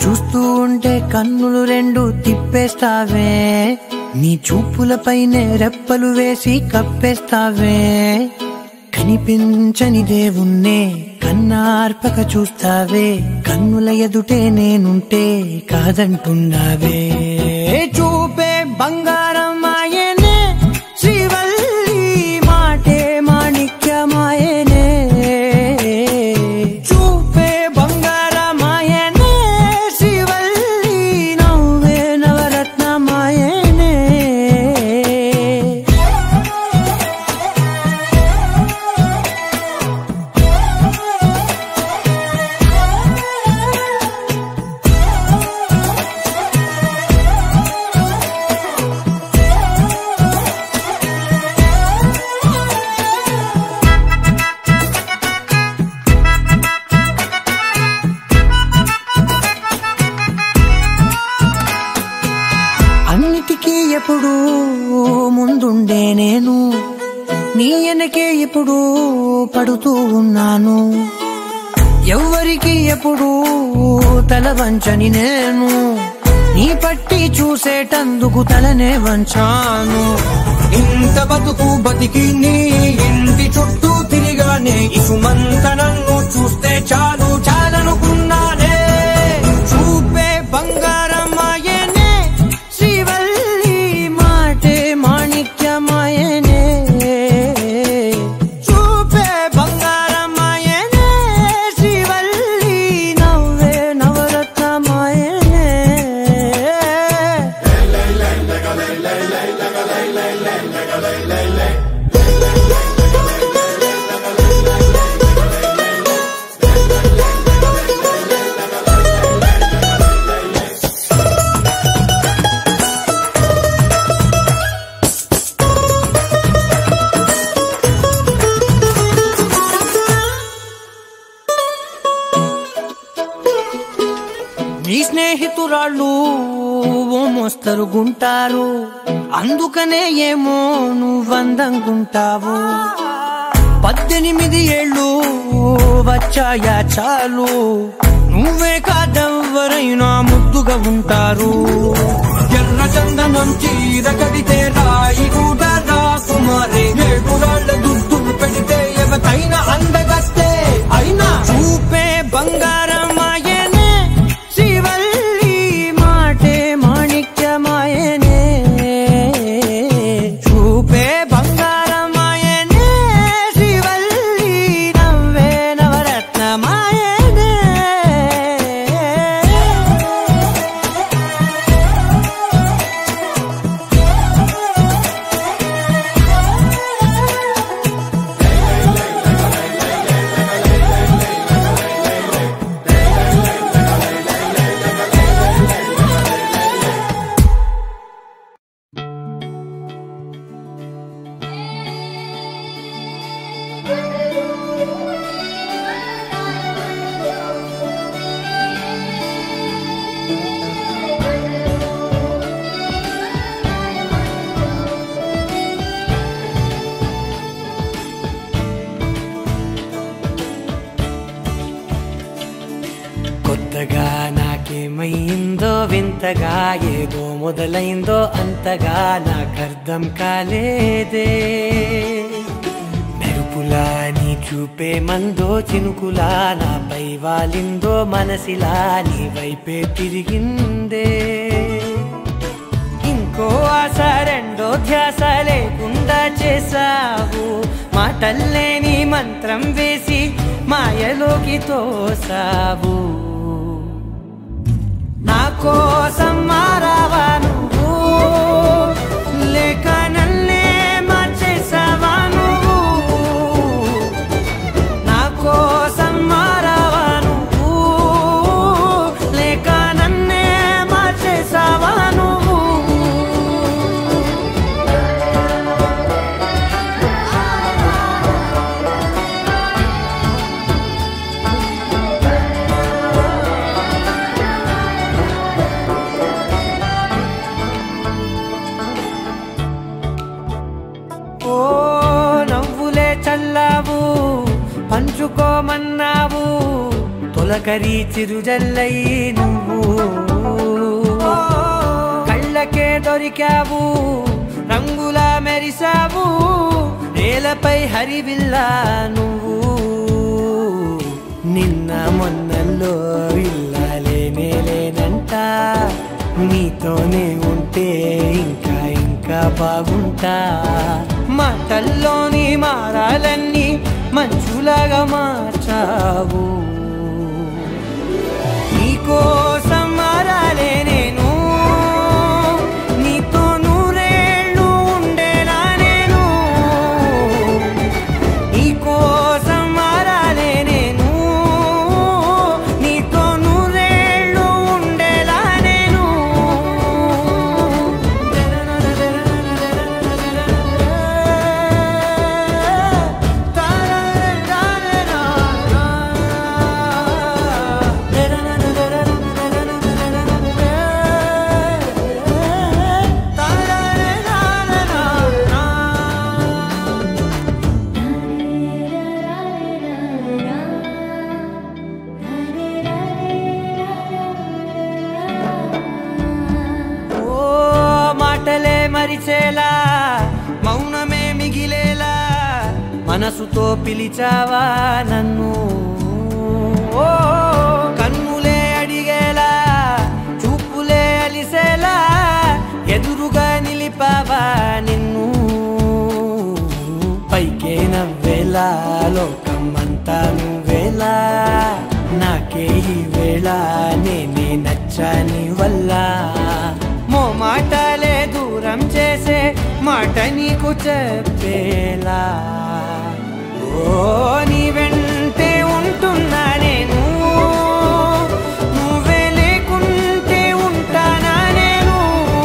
చూస్తూ ఉంటే కన్నులు రెండు తిప్పేస్తావే నీ చూపులపైనే రెప్పలు వేసి కప్పేస్తావే కనిపించని దేవుణ్ణే కన్నార్పక చూస్తావే కన్నుల ఎదుటే నేనుంటే కాదంటున్నావే చూపే బంగారం ఆయనే శ్రీవల్లి మాటే మాణిక్యమాయనే చూపే బంగారమాయనే శ్రీవల్లి నవ్వే నవరత్నమాయనే అన్నిటికీ ఎప్పుడు ముందుండే నేను నీ వెనకే ఎప్పుడు పడుతూ ఉన్నాను ఎవ్వరికి ఎప్పుడు తల వంచని నేను నీ పట్టి చూసేటందుకు తలనే వంచాను ఇంత బతుకు బతికి నీ ఇంటి చుట్టూ తిరిగానే ఇసుమంత నన్ను చూస్తే చాలు చాలనుకున్నానే చూపే బంగారమాయనే శ్రీవల్లి మాటే మాణిక్యమాయనే చూపే బంగారమాయనే శ్రీవల్లి నవ్వే నవరత్నమాయనే నీ స్నేహితురాళ్ళు ఓ మోస్తరు గుంటారు అందుకనే ఏమో నువ్వందంగుంటావు పద్దెనిమిది ఏళ్ళు వచ్చాయా చాలు నువ్వే కాదెవ్వరైనా ముద్దుగా ఉంటారు ఎర్ర చందనం చీర కడితే రాయి కూడా రాకుమారే ఏడురాళ్ళ దుద్దులు పెడితే ఎవతైనా అందగస్తే అయినా చూపే బంగారమాయనే శ్రీవల్లి మాటే మాణిక్యమాయనే చూపే బంగారమాయనే శ్రీవల్లి నవ్వే నవరత్నమాయనే కొత్తగా నాకేమైందో వింతగా ఏదో మొదలైందో అంతగా నాకర్థం కాలేదే మెరుపులా నీ చూపే మందో చినుకులా నాపై వాలిందో మనసిలా నీ వైపే తిరిగిందే ఇంకో ఆశ రెండో ధ్యాస లేకుండా చేసావు మాటల్లే నీ మంత్రం వేసి మాయలోకి తోసావు నా కోసం మారావా నువ్వు లేక నన్నే మార్చేసావా నువ్వు నా కోసం మారావా నువ్వు లేక నన్నే మార్చేసావా నువ్వు ఓ నవ్వులే చల్లావు పంచుకోమన్నావు తొల తొలకరి చిరుజల్లై నువ్వు కళ్ళకే దొరికావు రంగుల మెరిసావు నేలపై హరివిల్లా నువ్వు నిన్న మొన్నల్లో ఇల్లాలేనే లేనంట నీతోనే ఉంటే ఇంకా ఇంకా బాగుంటా మాటల్లోని మారాలన్నీ మంచులాగా మార్చావు నీకోసం మారాలే నేను నీతో నూరేళ్ళు ఉండేలా నేను నీకోసం మారాలే నేను నీతో నూరేళ్ళు ఉండేలా నేను ఓ మాటలే మరిచేలా మౌనమే మిగిలేలా మనసుతో పిలిచావా నన్ను ఓ కన్నులే అడిగేలా చూపులే అలిసేలా ఎదురుగా నిలిపావా నిన్ను పైకే నవ్వేలా లోకం అంతా నువ్వేలా నాకే ఈ వేళ నేనే నచ్చని వల్ల మో మాటలే దూరం చేసే మాట నీకు చెప్పేలా ఓ నీ వెంటే ఉంటున్నా నేను నువ్వే లేకుంటే ఉంటానా నేను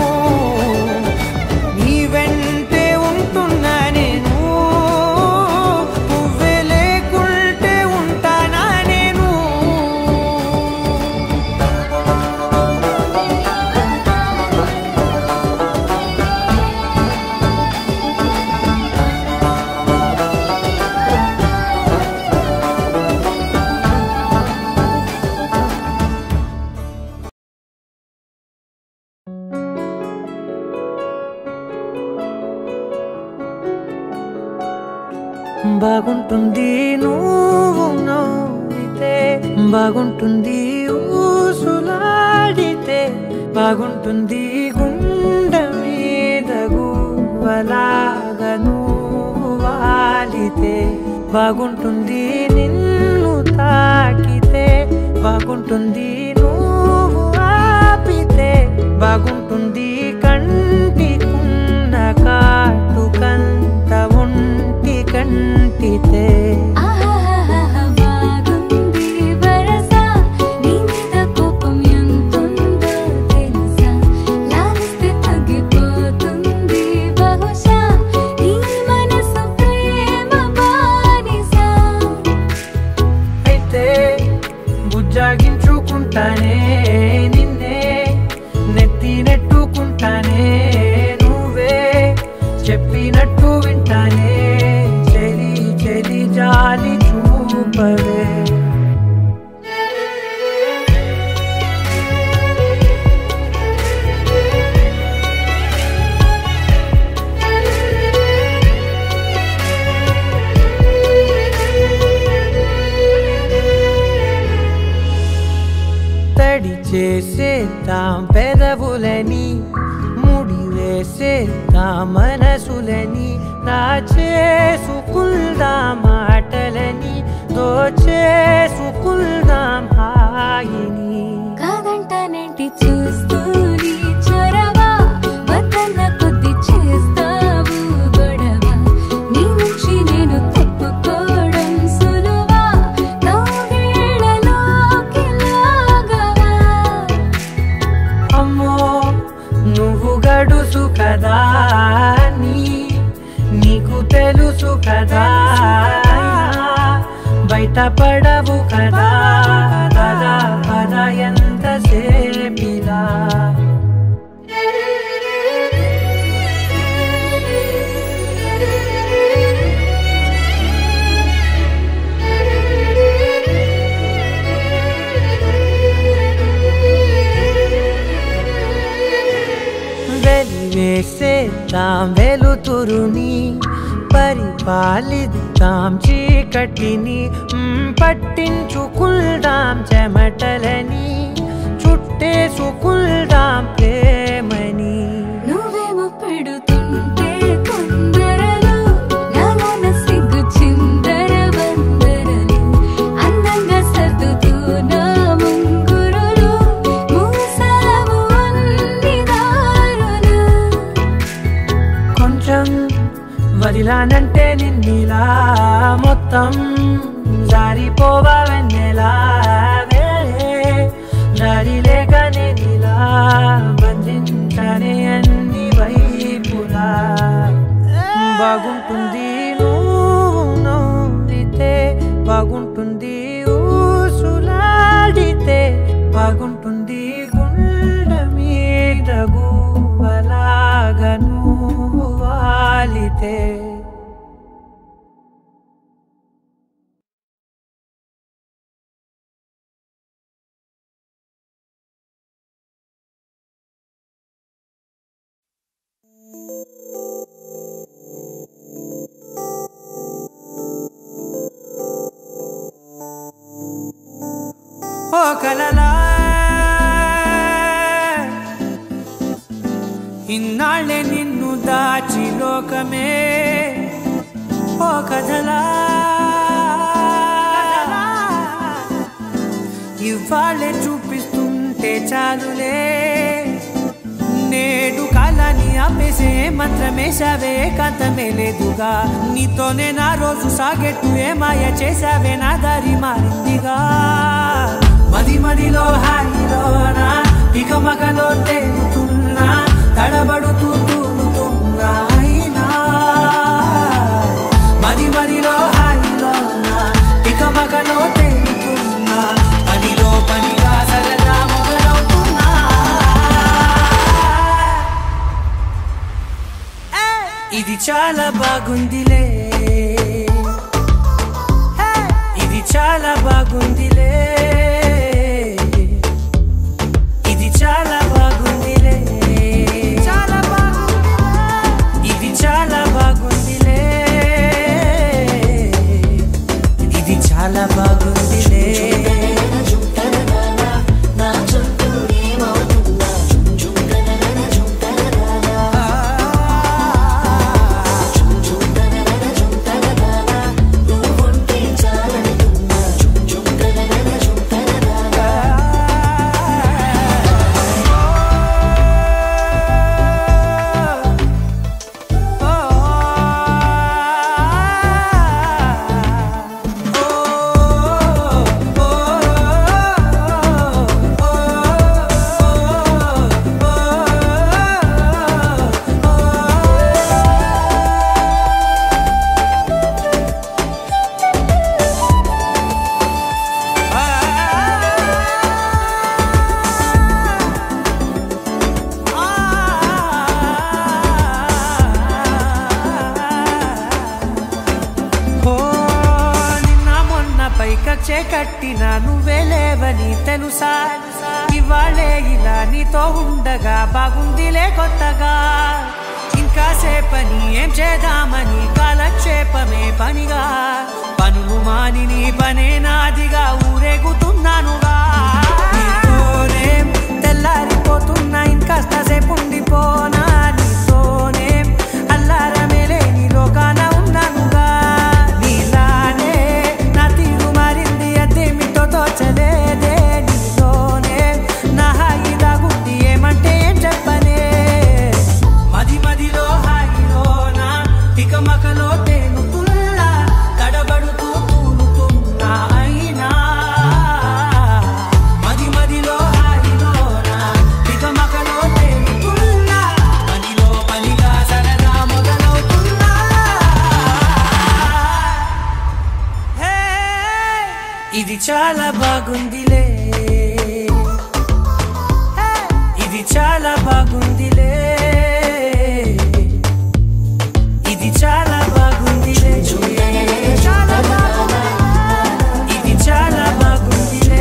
నీ వెంటే ఉంటున్నా నేను నువ్వే లేకుంటే ఉంటానా నేను బాగుంటుంది నువ్వు నవ్వితే బాగుంటుంది ఊసులాడితే బాగుంటుంది గుండె మీద గువ్వలాగా నువ్వు వాలితే బాగుంటుంది నిన్ను తాకితే బాగుంటుంది నువ్వు ఆపితే బాగుంటుంది కంటికున్న కాటుకంత ఒంటి కంటితే ఆహాహాహా బాగుంది వరస నీ మీద కోపం ఎంతుందో తెలుసా లాలిస్తే తగ్గిపోతుంది బహుశా నీ మనసు ప్రేమ బానిసా అయితే బుజ్జాగించుకుంటానే నిన్నే నెత్తి నెట్టుకుంటానే నువ్వే చెప్పినట్టు వింటానే చెలి చెలి జాలి చూపవే తడి చేసేద్దాం పెదవులని ముడి వేసేద్దాం మనసులని నా చేసుకుందాం మాటలని దోచేసుకుందాం హాయిని కాదంటానేంటి చూస్తూ నీ చొరవ వద్దన్న కొద్ది చేస్తావు గొడవ నీ నుంచి నేను తప్పుకోవడం సులువా నవ్వేళ్ళలోకి లాగవా అమ్మో నువ్వు గడుసు కదా నీ నీకు తెలుసు కదా బయట పడవు కదా పద పద ఎంత సేపిలా అందిద్దాం వెలుతురుని పరిపాలిద్దాం చీకటిని మ్, పట్టించుకుందాం చెమటలని చుట్టేసుకుందాం ప్రేమని నువ్వేమో పెడుతుంటే కొందరలు నాలోన సిగ్గు చిందర వందరలు అందంగా సర్దుతూ నా ముంగురులు మూసావు అన్ని దారులు కొంచెం వదిలానంటే నిన్నిలా మొత్తం జారిపోవా వెన్నెలా వేరే దారి లేక నేనిలా బంధించనే అన్ని వైపులా బాగుంటుంది నువ్వు నవ్వితే బాగుంటుంది ఊసులాడితే బాగుంటుంది గుండె మీద గువ్వలాగా నువ్వు వాలితే ఓ కలలా ఇన్నాళ్ళే నిన్ను దాచి లోకమే ఓ కథలా ఇవాళ్ళే చూపిస్తుంటే చాలులే నేడు కాలాన్ని ఆపేసే మంత్రమేశావే కాంతమే లేదుగా నీతోనే నా రోజు సాగెట్టు ఏ మాయ చేశావే నా దారి మారిందిగా మది మదిలో హాయిలోనా ఇక మగలో తేలుతున్నా తడబడుతూ తూలుతున్నా అయినా మది మదిలో హాయిలోనా ఇక మగలో తేలుతున్నా పనిలో పనిగా సరదా మొదలవుతున్నా ఇది చాలా బాగుందిలే ఇది చాలా బాగుందిలే ఇది చాలా బాగుందిలే చాలా బాగుంది ఇది చాలా బాగుందిలే ఇది చాలా బాగుందిలే ఓ, నిన్న మొన్న పైకచ్చే కట్టిన నువ్వే లేవని తెలుసా ఇవాళే ఇలా నీతో ఉండగా బాగుందిలే కొత్తగా ఇంకా సేపని ఏం చేద్దామని కాలక్షేపమే పనిగా పనులు మాని నీ పనే నాదిగా ఊరేగుతున్నానుగా నీతోనే తెల్లారిపోతున్నా ఇంకాస్త సేపు ఉండిపోనా నీతోనే అల్లారమే లేని లోకాన ఉన్నానుగా నీలానే నా తీరు మారింది అదేమిటో తోచలేదే నీలోనే నా హాయి దాగుంది ఏమంటే ఏం చెప్పనే మది మదిలో హాయిలోనా తికమకలో తేలుతున్నా తడబడుతూ తూలుతున్నా అయినా మది మదిలో హాయిలోనా తికమకలో తేలుతున్నా పనిలో పనిగా సరదా మొదలవుతున్నా హే, ఇది చాలా బాగుందిలే హే, ఇది చాలా బాగుందిలే ఇది చాలా బాగుందిలే చాలా బాగుంది. ఇది చాలా బాగుందిలే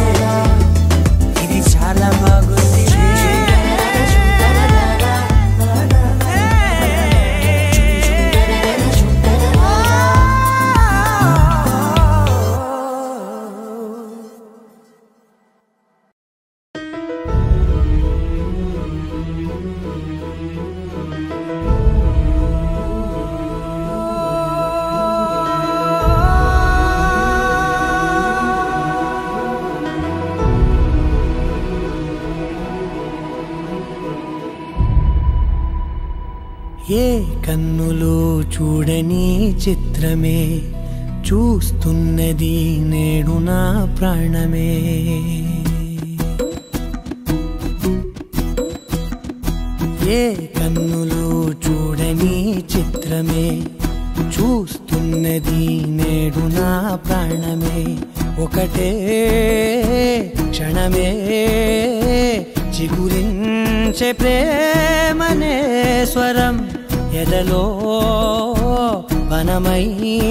ఇది చాలా బాగుందిలే కన్నులు చూడని చిత్రమే చూస్తున్నది నేడు నా ప్రాణమే ఏ కన్నులు చూడని చిత్రమే చూస్తున్నది నేడు నా ప్రాణమే ఒకటే క్షణమే చిగురించే ప్రేమనే స్వరం ఎదలో వనమై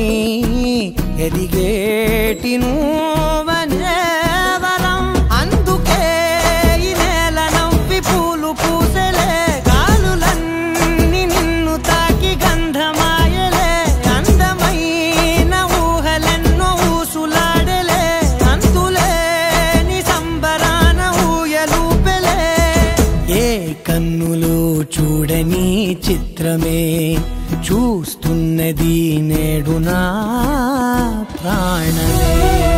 ఎదిగేటి నువ్వనే వరం అందుకే ఈ నేల నవ్వి పూలు పూసలే గాలులన్నీ నిన్ను తాకి గంధమాయలే అందమైన ఊహలెన్నో ఊసులాడలే అంతులేని సంబరాన ఊయలూపెలే ఏ కన్నులు చూడని చిత్రమే చూస్తున్నది నేడు నా ప్రాణమే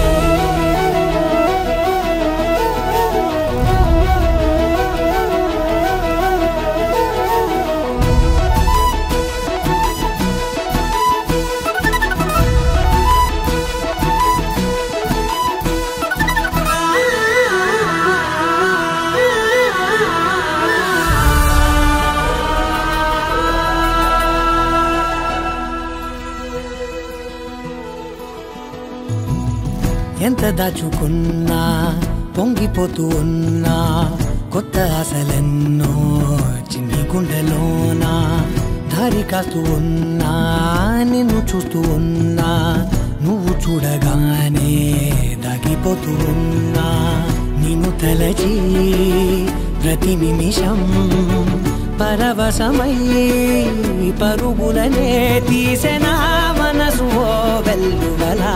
ఎంత దాచుకున్నా పొంగిపోతూ ఉన్నా కొత్త ఆశలెన్నో చిన్ని గుండెలోనా దారి కాస్తూ ఉన్నా నిన్ను చూస్తూ ఉన్నా నువ్వు చూడగానే దాగిపోతూ ఉన్నా నిన్ను తలచి ప్రతి నిమిషం పరవశమై పరుగులనే తీసెనా మనసు ఓ వెల్లువలా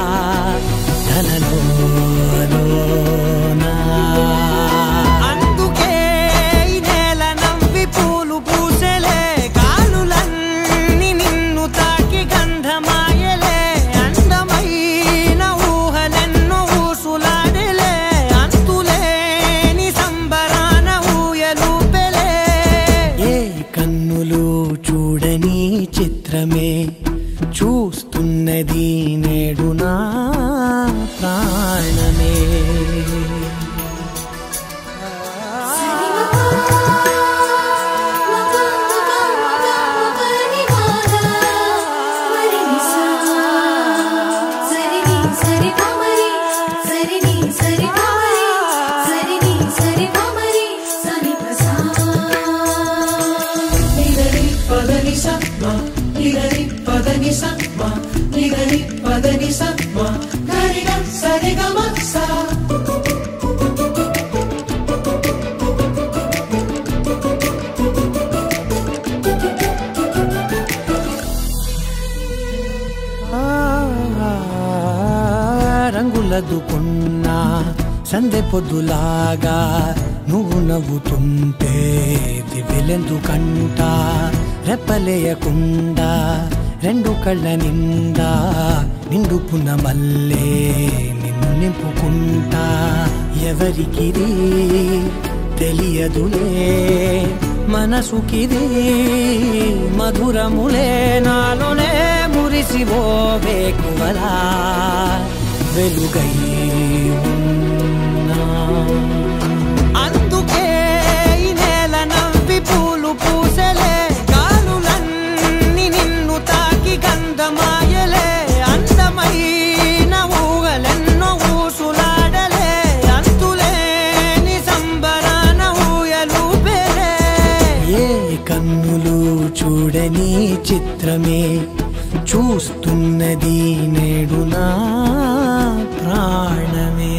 తనలోనా అందుకే ఈ నేల నవ్వి పూలు పూసెలే గాలులన్నీ నిన్ను తాకి గంధమాయలే అందమైన ఊహలెన్నో ఊసులాడలే అంతులేని సంబరాన ఊయలూపెలే ఏ కన్నులు చూడని చిత్రమే చూస్తున్నది నేడు నా ప్రాణమే రంగులదుకున్నా సందె పొద్దులాగా నువ్వు నవ్వుతుంటే దివ్యలెందుకంట రెప్పలేయకుండా రెండు కళ్ళ నిండా నిండుకున్న మల్లే నిన్ను నింపుకుంటా ఎవరికిది తెలియదులే మనసుకిది మధురములే నాలోనే మురిసివో వేకువలా వెలుగై ఉన్నా. అందుకే ఈ నేల నవ్వి పూలు పూసలే గాలులన్నీ నిన్ను తాకి గంధమాయలే అందమైన ఊగలెన్నో ఊసులాడలే అంతులేని సంబరాన ఊయలూపెలే ఏ కన్నులు చూడని చిత్రమే చూస్తున్నది నేడు నా ప్రాణమే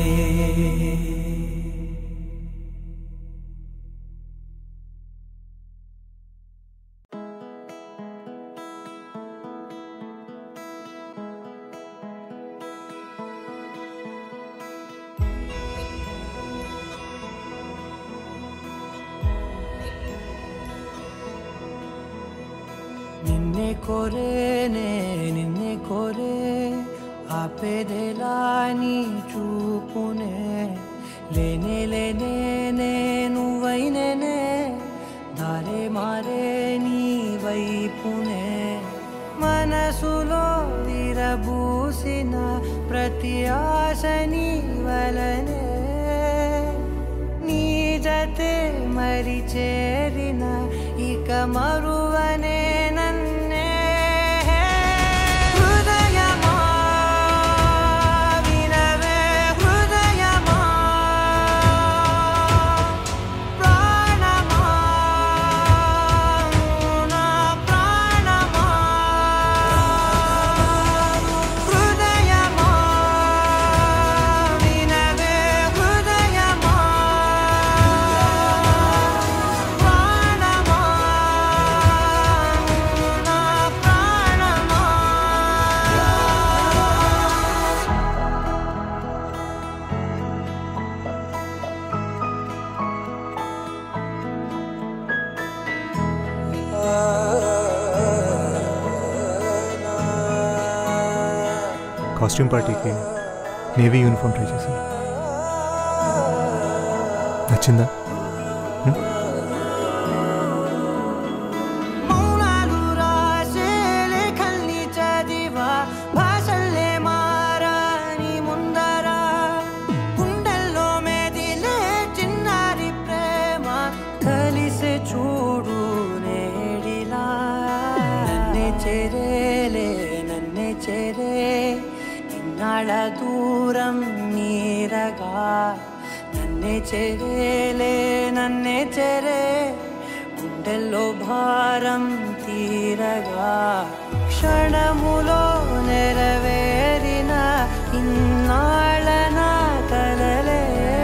నిన్ನೆ కోరేనే నిన్ನೆ కోరే ఆపేదేలా నీ చూపునే లేనే లేనే నేను వైననే దారే మారే నీ వై మనసులో విరబూసిన ప్రతి ఆశని వలనే నీ జతే మరి చేరిన ఇక మరువనే నన్నే హృదయమా వినవే హృదయమా ప్రాణమా నా ప్రాణమా హృదయమా వినవే హృదయమా ప్రాణమా నా ప్రాణమా కాస్ట్యూమ్ పార్టీకి నేవీ యూనిఫామ్ ట్రై చేశాను నచ్చిందా మౌనాలు రాసే లేఖల్ని చదివా భాషల్లే మారాని ముందర గుండెల్లో మెదిలే చిన్నారి ప్రేమ కలిసే చూడు నేడిలా నన్నే చెరేలే నన్నే చెరే ఇన్నాళ్ళ దూరం నీరగా నన్నే చెరేలే నన్నే చెరే గుండెల్లో భారం తీరగా క్షణములో నెరవేరిన ఇన్నాళ్ళ నా కలలే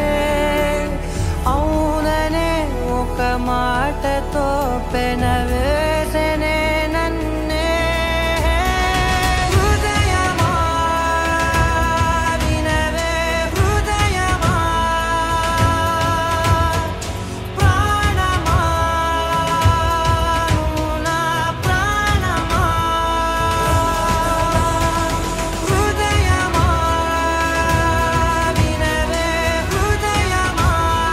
అవుననే ఒక మాటతో పెనవేసనే నన్నే హృదయమా వినవే హృదయమా ప్రాణమా నా ప్రాణమా హృదయమా వినవే హృదయమా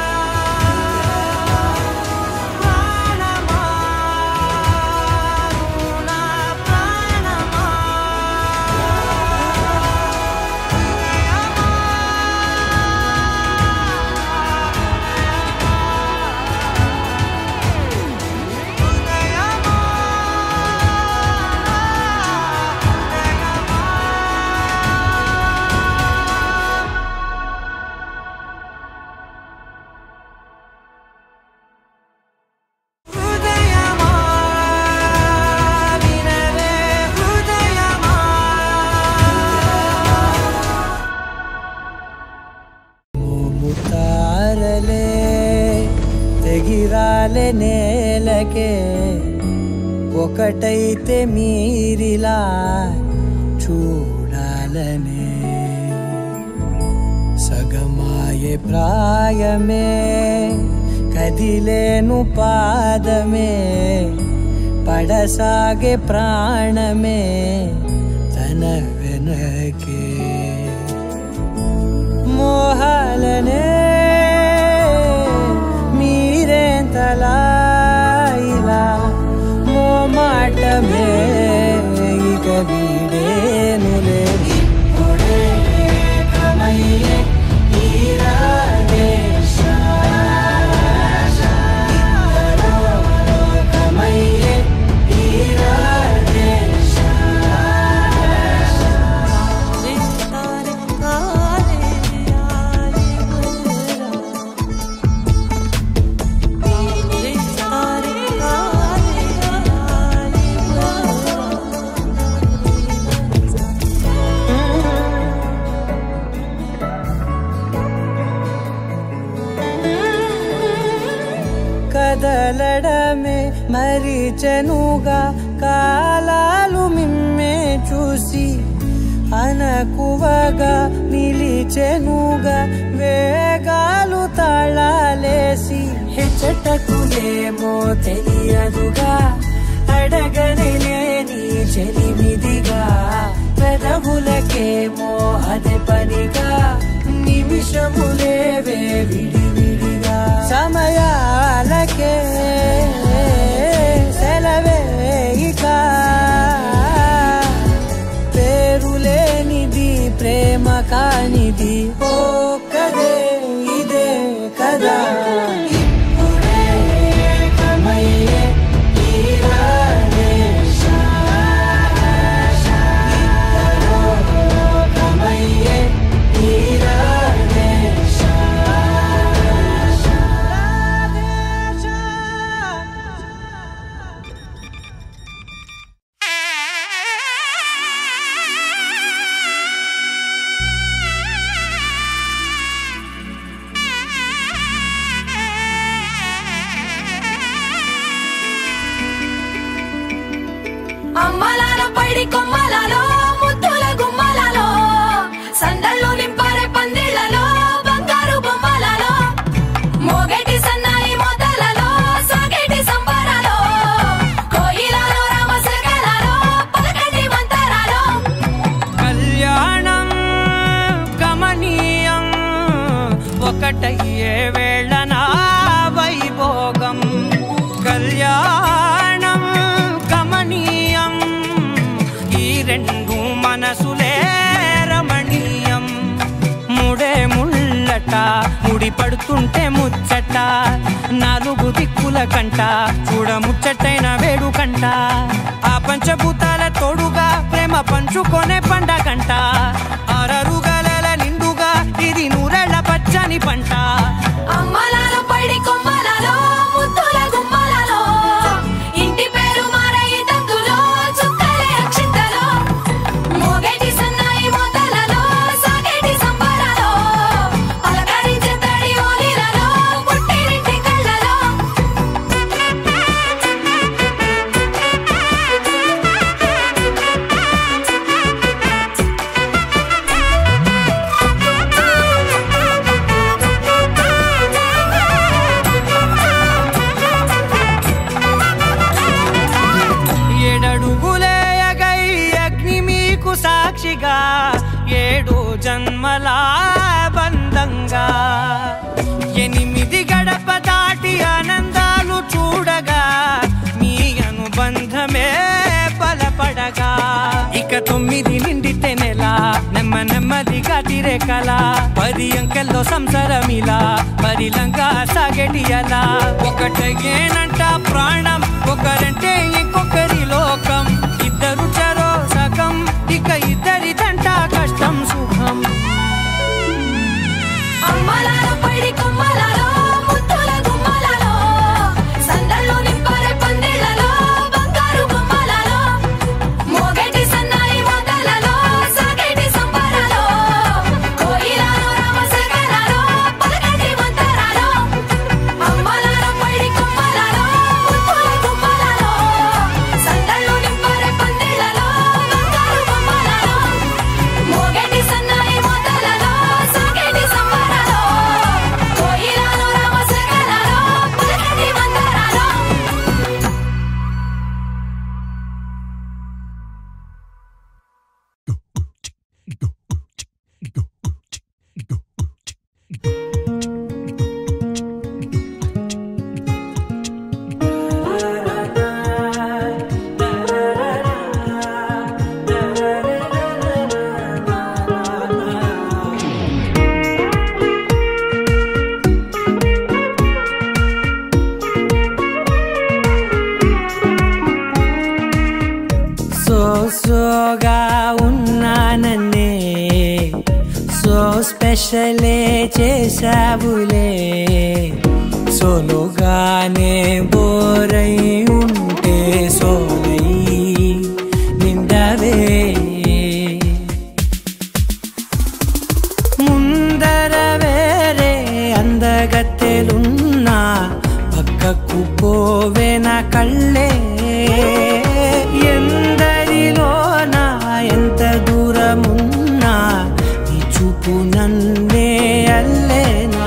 ప్రాణమా నా ప్రాణమా హృదయమా వినవే హృదయమా ముతారలే తెగిరాలే నేలకే ఒకటైతే మీరిలా చూడాలనే సగమాయే ప్రాయమే కదిలేను పాదమే పడసాగే ప్రాణమే తన వెనకే మోహాలనే మీరేంతలా ఇలా మో మాటమే ఇక వీడేనులే ఇప్పుడే ఏకమయ్యే ఈరాదేశ. ఇద్దరో లోకమయ్యే ఈరాదేశ. కదలడమే మరిచెనుగా కాలాలు మిమ్మే చూసి అనకువగా నిలిచెనుగా వేగాలు తాళాలేసి హెచ్చటకులేమో తెలియదుగా అడగనే లేని చెలిమిదిగా పెదవులకేమో అదే పనిగా నిమిషములేవే విడివిడిగా సమయాలకే సెలవే ఇక కానిది ఓ కదే ఇదే కదా ఇప్పుడే ఏకమయ్యే తీరాలే ఇద్దరూ ఏకమయ్యే తీరాలే అమ్మలాల పైడి కొమ్మలలో ముద్దుల గుమ్మలలో సందళ్ళు నింపారే పందిళ్లలో బంగారు బొమ్మలలో మోగేటి సన్నాయి మొదలలో సాగేటి సంబరాలో కోయిలలో రామశకలలో పలకటి మంతరాలో కళ్యాణం గమనీయం ఒకటయ్యే వేళ నా వైభోగం కళ్యాణం గమనీయం ఈ రెండు మనసులే రమణీయం ముడే ముళ్ళట ముడి పడుతుంటే ముచ్చట నాలుగు దిక్కుల కంట చూడ ముచ్చటైన వేడుకంట ఆ పంచభూతాల తోడుగా ప్రేమ పంచుకొనే పండగంట ఆరరుగల నిండుగా ఇది నూరెళ్ళ పచ్చని పంట అమ్మలాల పైడి కొమ్మలలో ముద్దుల గుమ్మలలో ఇంటి పేరు మారయి తందులో చుక్కలే అక్షింతలో మోగేటి సన్నాయి మొదలలో సాగేటి సంబరాలో పలకరించే తడి ఓలిలలో పుట్టినింటి కళ్ళలో ఏడడుగులే ఎగై అగ్ని మీకు సాక్షిగా ఏడు జన్మల బంధంగా ఎనిమిది గడప దాటి ఆనందాలు చూడగా మీ అనుబంధమే బలపడగా ఇక తొమ్మిది నిండితే నెల నెమ్మ నెమ్మదిగా తిరే కల పది అంకెల్లో సంసారమిలా పరిలంగా సాగటి అలా ఒకటేనంట ప్రాణం ఒకరంటే ఇంకొకరి లోకం ఇద్దరు చరో సగం ఇక ఇద్దరిదంట కష్టం సుఖం అమ్మలాల పైడి కొమ్మలలో ముద్దుల గుమ్మలలో సందళ్ళు నింపారే పందిళ్లలో బంగారు బొమ్మలలో మోగేటి సన్నాయి మొదలలో సాగేటి సంబరాలో కోయిలలో రామశకలలో పలకటి మంతరాలో అమ్మలాల పైడి కొమ్మలలో ముద్దుల గుమ్మలలో సందళ్ళు నింపారే పందిళ్లలో బంగారు బొమ్మలలో మోగేటి సన్నాయి మొదలలో సాగేటి సంబరాలో కోయిలలో రామశకలలో పలకటి మంతరాలో సో సోగా ఉన్నానన్నే సో స్పెషలే చేసావులే సోలోగానే బోరై ఉంటే సోలై నిండవే ముందర వేరే అందగత్తెలున్నా పక్కకు పోవే నా కళ్ళే ఎందరిలోనా ఎంత దూరమున్నా నీ చూపు నన్నే అల్లేనా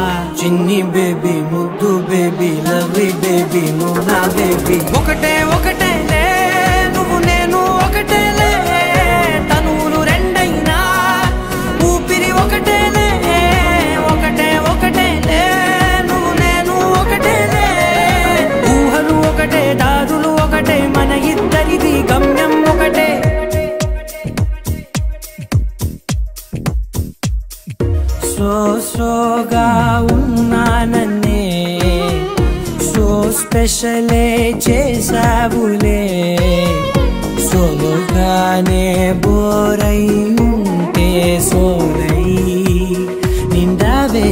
చిన్ని బేబీ ముద్దు బేబీ లవ్లీ బేబీ నువ్వు నా బేబీ ఒకటే ఒక సోగా ఉన్నానన్నే సో స్పెషలే చేసావులే సోలోగానే బోరై ఉంటే సోలై నిండావే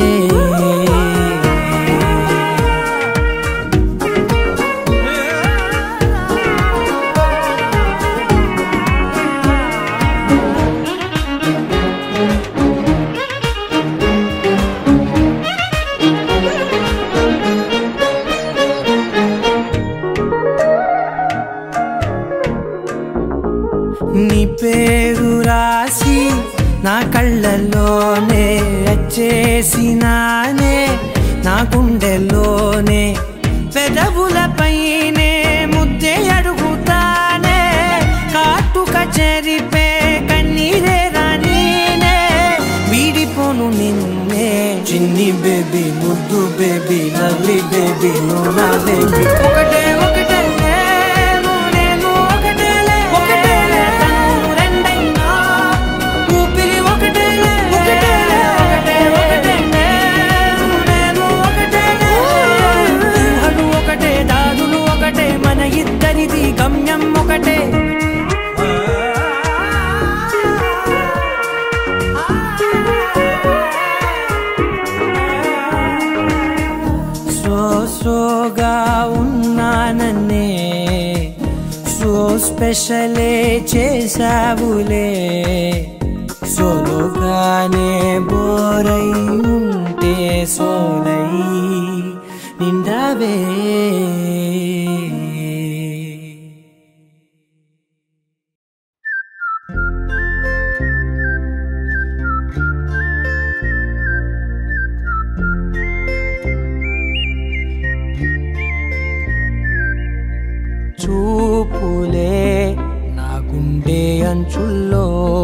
నీ పేరు రాసి నా కళ్ళల్లోనే వచ్చేసినానే నా గుండెల్లోనే పెదవులపైనే ముద్దే అడుగుతానే కాటుక చెరిపే కన్నీరే రానీనే వీడిపోను నిన్నే చిన్ని బేబీ ముద్దు బేబీ లవ్లీ బేబీ నువ్వు నా బేబీ ఒకటే ఒకటే నేను నేను ఒకటేలే ఒకటేలే తను రెండైనా ఊపిరి ఒకటేలే ఒకటేలే ఒకటే ఒకటే నేను నేను ఒకటేలే ఊహలు ఒకటే దారులు ఒకటే మన ఇద్దరిది గమ్యం ఒకటే సో సోగా ఉన్నానన్నే సో స్పెషలే చేసావులే సోలోగానే బోరై ఉంటే సోలై నిండావే చూపులే నా గుండె అంచుల్లో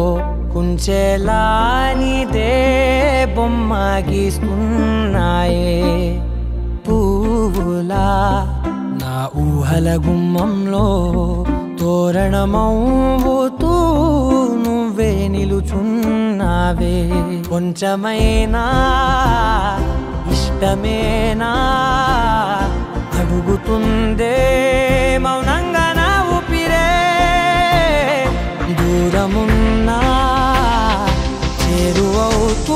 కుంచెలానిదే బొమ్మ గీస్తున్నాయే పువ్వులా నా ఊహల గుమ్మంలో తోరణమవుతూ నువ్వే నిలుచున్నావే కొంచెమైనా ఇష్టమేనా అడుగుతుందే మౌనంగా నా ఊపిరే దూరమున్నా చేరువవుతూ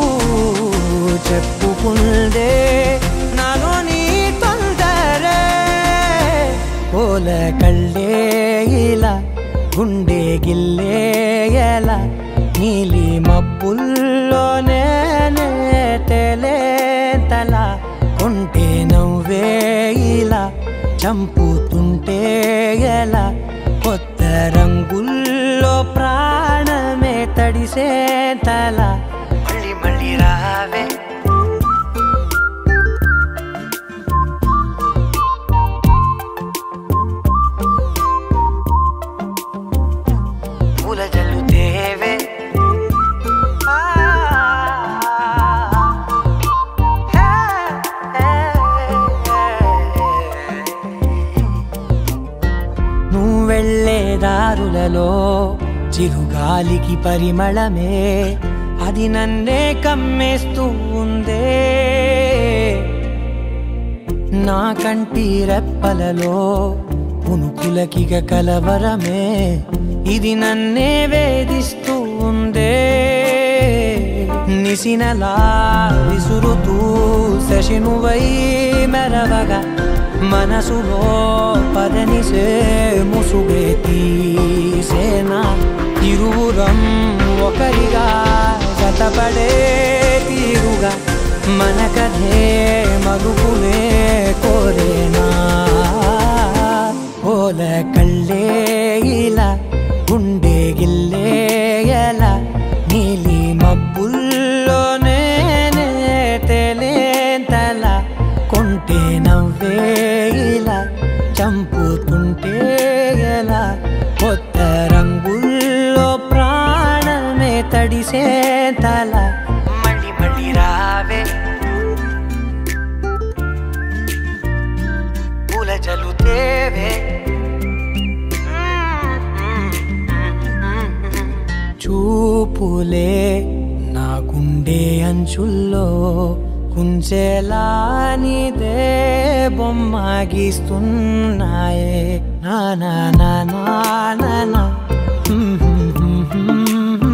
చెప్పుకుందే నాలో నీ తొందరే పోల కళ్ళే ఇలా గుండె గిల్లే ఎలా నీలి మబ్బుల్లోనే తేలే తల కొంటే నవ్వే ఇలా చంపుతుంటే ఎలా కొత్త రంగుల్లో ప్రాణమే తడిసే తల మళ్ళీ మళ్ళీ రావే పూల జల్లుతేవే ఆ, హే, హే, నువ్వు వెళ్ళే దారులలో చిరుగాలికి పరిమళమే అది నన్నే కమ్మేస్తూ ఉందే నా కంటి రెప్పలలో పునుకులకిగ కలవరమే ఇది నన్నే వేధిస్తూ ఉందే నిసినలా విసురుతూ శశినువై మెరవగా మనసులో పదనిసే ముసుగే తీసేనా ఇరువురం ఒకరిగా జతపడే తీరుగా మన కథే మగుపునే కోరేనా ఓల కళ్ళే ఇలా గుండె గిల్లే ఎలా నీలి మబ్బుల్లోనే తేలేంతల కొంటే నవ్వే ఇలా చంపుతుంటే ఎలా కొత్త రంగుల్లో ప్రాణమే తడిసే తల మళ్ళీ మళ్ళీ రావే పూల జలుతేవే చూపులే నా గుండె అంచుల్లో కుంచెలా నీదే బొమ్మ గీస్తున్నాయే నా నా నా నా నా నా. హ్మ్ హ్మ్ హ్మ్ హ్మ్